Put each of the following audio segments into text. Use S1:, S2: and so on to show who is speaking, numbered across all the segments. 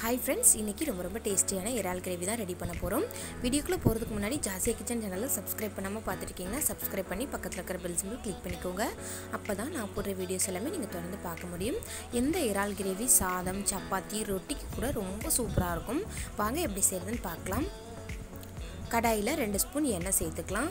S1: hi friends இன்றைக்கி ரொம்ப ரொம்ப டேஸ்டியான இறால் கிரேவி தான் ரெடி பண்ண போகிறோம் வீடியோக்குள்ளே போகிறதுக்கு முன்னாடி ஜாசியா கிச்சன் சேனலை சப்ஸ்கிரைப் பண்ணாமல் பார்த்துருக்கீங்கன்னா சப்ஸ்கிரைப் பண்ணி பக்கத்தில் இருக்கிற பெல் சிம்பிள் கிளிக் பண்ணிக்கோங்க அப்போ தான் நான் போடுற வீடியோஸ் எல்லாமே நீங்கள் தொடர்ந்து பார்க்க முடியும் எந்த இறால் கிரேவி சாதம் சப்பாத்தி ரொட்டிக்கு கூட ரொம்ப சூப்பராக இருக்கும் வாங்க எப்படி செய்கிறதுன்னு பார்க்கலாம் கடாயில் ரெண்டு ஸ்பூன் எண்ணெய் சேர்த்துக்கலாம்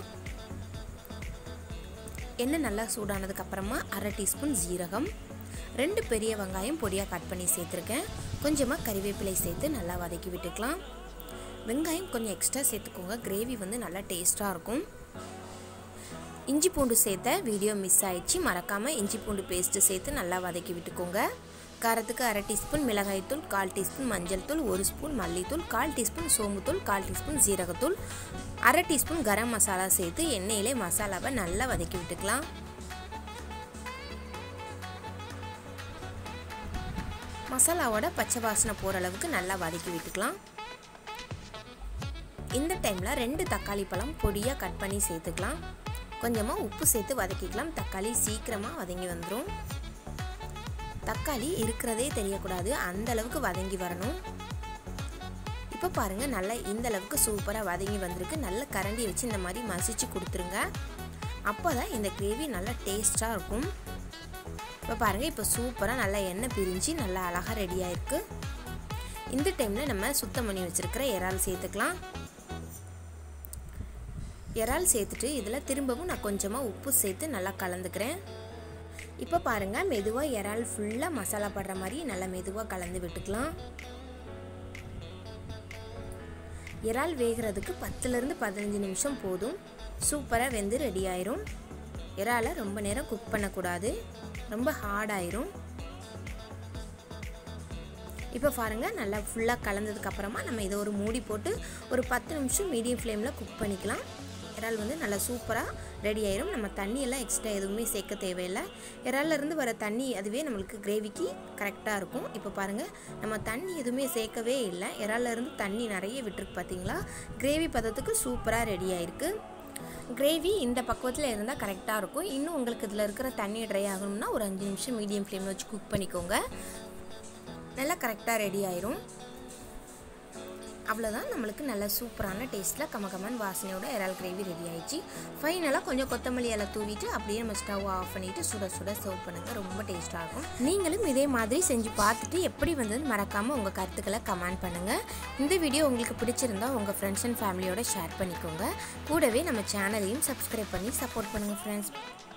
S1: எண்ணெய் நல்லா சூடானதுக்கப்புறமா அரை டீஸ்பூன் ஜீரகம் ரெண்டு பெரிய வெங்காயம் பொடியாக கட் பண்ணி சேர்த்துருக்கேன் கொஞ்சமாக கறிவேப்பிலை சேர்த்து நல்லா வதக்கி விட்டுக்கலாம் வெங்காயம் கொஞ்சம் எக்ஸ்ட்ரா சேர்த்துக்கோங்க கிரேவி வந்து நல்லா டேஸ்ட்டாக இருக்கும் இஞ்சி பூண்டு சேர்த்த வீடியோ மிஸ் ஆயிடுச்சு மறக்காமல் இஞ்சி பூண்டு பேஸ்ட்டு சேர்த்து நல்லா வதக்கி விட்டுக்கோங்க காரத்துக்கு அரை டீஸ்பூன் மிளகாய்த்தூள் கால் டீஸ்பூன் மஞ்சள் தூள் ஒரு ஸ்பூன் மல்லித்தூள் கால் டீஸ்பூன் சோம்புத்தூள் கால் டீஸ்பூன் ஜீரகத்தூள் அரை டீஸ்பூன் கரம் மசாலா சேர்த்து எண்ணெயிலே மசாலாவை நல்லா வதக்கி விட்டுக்கலாம் மசாலாவோட பச்சை வாசனை போகிற அளவுக்கு நல்லா வதக்கி விட்டுக்கலாம் இந்த டைமில் ரெண்டு தக்காளி பழம் பொடியாக கட் பண்ணி சேர்த்துக்கலாம் கொஞ்சமாக உப்பு சேர்த்து வதக்கிக்கலாம் தக்காளி சீக்கிரமாக வதங்கி வந்துடும் தக்காளி இருக்கிறதே தெரியக்கூடாது அந்த அளவுக்கு வதங்கி வரணும் இப்போ பாருங்கள் நல்லா இந்த அளவுக்கு சூப்பராக வதங்கி வந்திருக்கு நல்ல கரண்டி வச்சு இந்த மாதிரி மசிச்சு கொடுத்துருங்க அப்போ தான் இந்த கிரேவி நல்லா டேஸ்ட்டாக இருக்கும் இப்போ பாருங்கள் இப்போ சூப்பராக நல்லா எண்ணெய் பிரிஞ்சு நல்லா அழகாக ரெடியாக இருக்குது இந்த டைமில் நம்ம சுத்தம் பண்ணி வச்சுருக்கிற இறால் சேர்த்துக்கலாம் இறால் சேர்த்துட்டு இதில் திரும்பவும் நான் கொஞ்சமாக உப்பு சேர்த்து நல்லா கலந்துக்கிறேன் இப்போ பாருங்கள் மெதுவாக இறால் ஃபுல்லாக மசாலா படுற மாதிரி நல்லா மெதுவாக கலந்து விட்டுக்கலாம் இறால் வேகிறதுக்கு பத்துலேருந்து பதினஞ்சு நிமிஷம் போதும் சூப்பராக வெந்து ரெடி ஆயிரும் இறாலை ரொம்ப நேரம் குக் பண்ணக்கூடாது ரொம்ப ஹார்டாயிரும் இப்போ பாருங்கள் நல்லா ஃபுல்லாக கலந்ததுக்கப்புறமா நம்ம இதை ஒரு மூடி போட்டு ஒரு பத்து நிமிஷம் மீடியம் ஃப்ளேமில் குக் பண்ணிக்கலாம் இறால் வந்து நல்லா சூப்பராக ரெடி ஆயிரும் நம்ம தண்ணியெல்லாம் எக்ஸ்ட்ரா எதுவுமே சேர்க்க தேவையில்லை இறால்லேருந்து வர தண்ணி அதுவே நம்மளுக்கு கிரேவிக்கு கரெக்டாக இருக்கும் இப்போ பாருங்கள் நம்ம தண்ணி எதுவுமே சேர்க்கவே இல்லை இறால்லேருந்து தண்ணி நிறைய விட்டுருக்கு பார்த்தீங்களா கிரேவி பதத்துக்கு சூப்பராக ரெடி ஆயிருக்கு கிரேவி இந்த பக்குவத்தில் இருந்தால் கரெக்டாக இருக்கும் இன்னும் உங்களுக்கு இதில் இருக்கிற தண்ணி ட்ரை ஆகணும்னா ஒரு அஞ்சு நிமிஷம் மீடியம் ஃப்ளேமில் வச்சு குக் பண்ணிக்கோங்க நல்லா கரெக்டாக ரெடி ஆயிரும் அவ்வளோதான் நம்மளுக்கு நல்ல சூப்பரான டேஸ்ட்டில் கமகமன் வாசனையோட இறால் கிரேவி ரெடி ஆயிடுச்சு ஃபைனலாக கொஞ்சம் கொத்தமல்லி எல்லாம் தூவிட்டு அப்படியே நம்ம ஸ்டவ் ஆஃப் பண்ணிவிட்டு சுட சுட சர்வ் பண்ணுங்கள் ரொம்ப டேஸ்ட்டாக இருக்கும் நீங்களும் இதே மாதிரி செஞ்சு பார்த்துட்டு எப்படி வந்ததுன்னு மறக்காமல் உங்கள் கருத்துக்களை கமெண்ட் பண்ணுங்கள் இந்த வீடியோ உங்களுக்கு பிடிச்சிருந்தா உங்கள் ஃப்ரெண்ட்ஸ் அண்ட் ஃபேமிலியோட ஷேர் பண்ணிக்கோங்க கூடவே நம்ம சேனலையும் சப்ஸ்கிரைப் பண்ணி சப்போர்ட் பண்ணுங்கள் ஃப்ரெண்ட்ஸ்